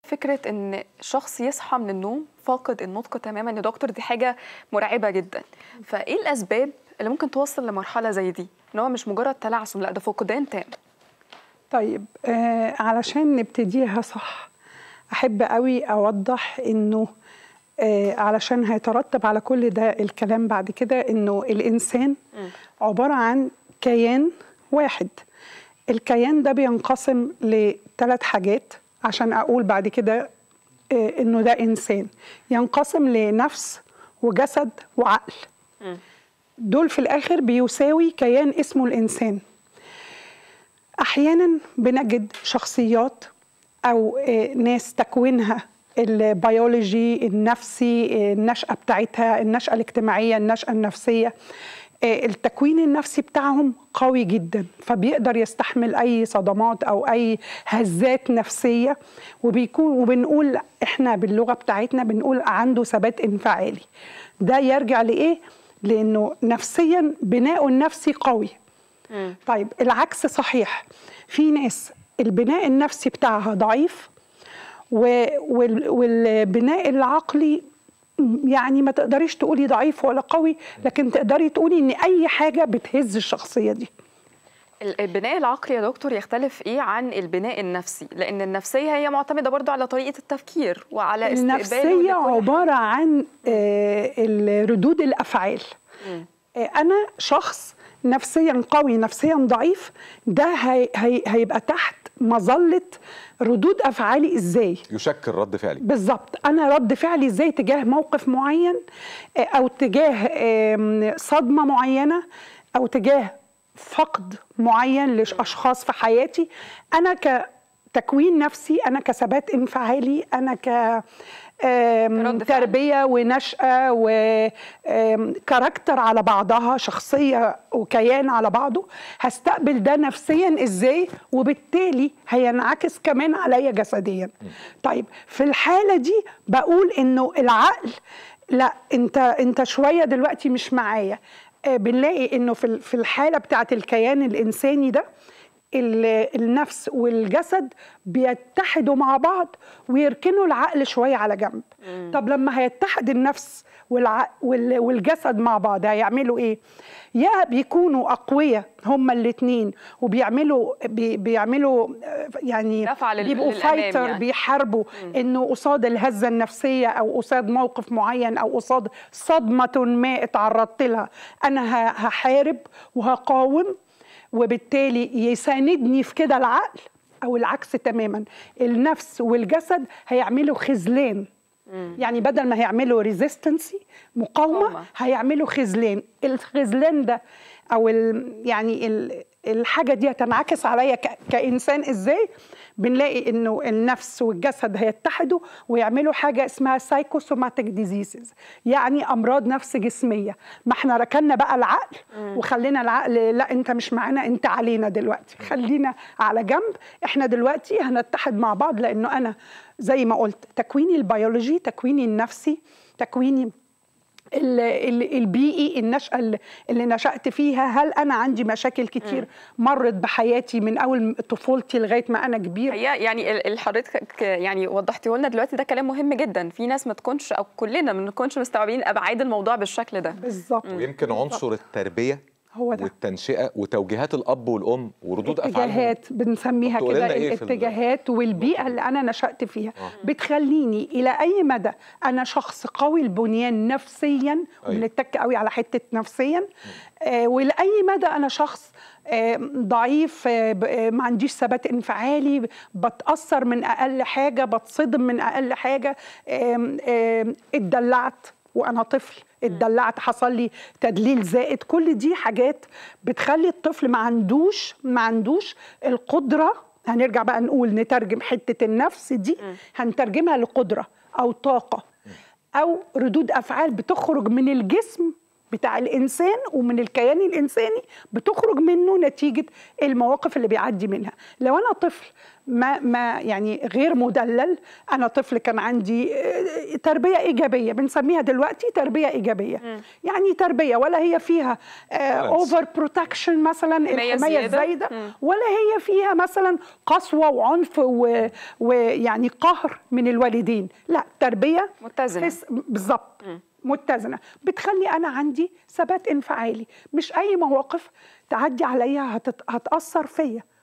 فكره ان شخص يصحى من النوم فاقد النطق تماما يا دكتور دي حاجه مرعبه جدا فايه الاسباب اللي ممكن توصل لمرحله زي دي ان هو مش مجرد تلعثم لا ده فقدان تام طيب آه علشان نبتديها صح احب قوي اوضح انه آه علشان هيترتب على كل ده الكلام بعد كده انه الانسان عباره عن كيان واحد الكيان ده بينقسم لثلاث حاجات عشان اقول بعد كده آه انه ده انسان ينقسم لنفس وجسد وعقل دول في الاخر بيساوي كيان اسمه الانسان احيانا بنجد شخصيات او ناس تكوينها البيولوجي النفسي النشأة بتاعتها النشأة الاجتماعية النشأة النفسية التكوين النفسي بتاعهم قوي جدا فبيقدر يستحمل اي صدمات او اي هزات نفسيه وبيكون وبنقول احنا باللغه بتاعتنا بنقول عنده ثبات انفعالي ده يرجع لايه لانه نفسيا بناؤه النفسي قوي مم. طيب العكس صحيح في ناس البناء النفسي بتاعها ضعيف و- وال- والبناء العقلي يعني ما تقدريش تقولي ضعيف ولا قوي لكن تقدري تقولي ان اي حاجه بتهز الشخصيه دي ال- البناء العقلي يا دكتور يختلف ايه عن البناء النفسي لان النفسيه هي معتمده برضو على طريقه التفكير وعلى استقبال النفسيه عباره عن آه، ال- ردود الافعال مم. آه، انا شخص نفسيا قوي نفسيا ضعيف ده هي هي هيبقى تحت مظله ردود افعالي ازاي يشكل رد فعلي بالظبط انا رد فعلي ازاي تجاه موقف معين آه، او تجاه آم، صدمه معينه او تجاه فقد معين لاشخاص في حياتي انا كتكوين نفسي انا كثبات انفعالي انا ك آم، كرد فعل. تربيه ونشاه وكاركتر على بعضها شخصيه وكيان على بعضه هستقبل ده نفسيا ازاي وبالتالي هينعكس كمان عليا جسديا طيب في الحاله دي بقول انه العقل لا انت انت شويه دلوقتي مش معايا آه، بنلاقي انه في ال- في الحاله بتاعت الكيان الانساني ده ال- النفس والجسد بيتحدوا مع بعض ويركنوا العقل شويه على جنب طب لما هيتحد النفس والع... وال... والجسد مع بعض هيعملوا ايه يا بيكونوا اقوياء هما الاثنين وبيعملوا بي... بيعملوا آه، يعني دفع لل- بيبقوا للأمام فايتر يعني. بيحاربوا انه قصاد الهزه النفسيه او قصاد موقف معين او قصاد صدمه ما اتعرضت لها انا ه- هحارب وهقاوم وبالتالي يساندني في كده العقل او العكس تماما النفس والجسد هيعملوا خذلان يعني بدل ما هيعملوا ريزيستنسي مقاومه مقاومة. هيعملوا خذلان الخذلان ده او ال يعني ال الحاجه دي هتنعكس عليا ك- كانسان ازاي بنلاقي انه النفس والجسد هيتحدوا ويعملوا حاجه اسمها سايكوسوماتيك ديزيزز يعني امراض نفس جسميه ما احنا ركنا بقى العقل وخلينا العقل لا انت مش معانا انت علينا دلوقتي خلينا على جنب احنا دلوقتي هنتحد مع بعض لانه انا زي ما قلت تكويني البيولوجي تكويني النفسي تكويني ال- ال- البيئي النشأة اللي- اللي نشأت فيها هل أنا عندي مشاكل كتير مرت بحياتي من أول طفولتي لغاية ما أنا كبير هي يعني ال- ال- حضرتك يعني وضحتيه لنا دلوقتي ده كلام مهم جدا في ناس ما تكونش او كلنا ما نكونش مستوعبين ابعاد الموضوع بالشكل ده بالظبط ويمكن عنصر التربيه هو ده والتنشئه وتوجيهات الاب والام وردود افعالهم اتجاهات بنسميها تقول كده لنا إيه في ال- الاتجاهات والبيئة اللي أنا نشأت فيها بتخليني إلى أي مدى أنا شخص قوي البنيان نفسيا أيوة. بنتك قوي على حتة نفسيا آه ولأي مدى أنا شخص آه ضعيف آه ب- آه ما عنديش ثبات انفعالي بتأثر من أقل حاجة بتصدم من أقل حاجة آم، آم، اتدلعت وانا طفل اتدلعت حصل لي تدليل زائد كل دي حاجات بتخلي الطفل ما عندوش ما عندوش القدره هنرجع بقى نقول نترجم حته النفس دي هنترجمها لقدره او طاقه او ردود افعال بتخرج من الجسم بتاع الانسان ومن الكيان الانساني بتخرج منه نتيجه المواقف اللي بيعدي منها لو انا طفل ما ما يعني غير مدلل انا طفل كان عندي آه، تربيه ايجابيه بنسميها دلوقتي تربيه ايجابيه يعني تربيه ولا هي فيها Balance. اوفر بروتكشن مثلا حماية الحمايه زيادة. الزايده مم. ولا هي فيها مثلا قسوه وعنف و- ويعني قهر من الوالدين لا تربيه متزنة. فس- بالظبط متزنه بتخلي انا عندي ثبات انفعالي مش اي مواقف تعدي عليا هتت... هتاثر فيا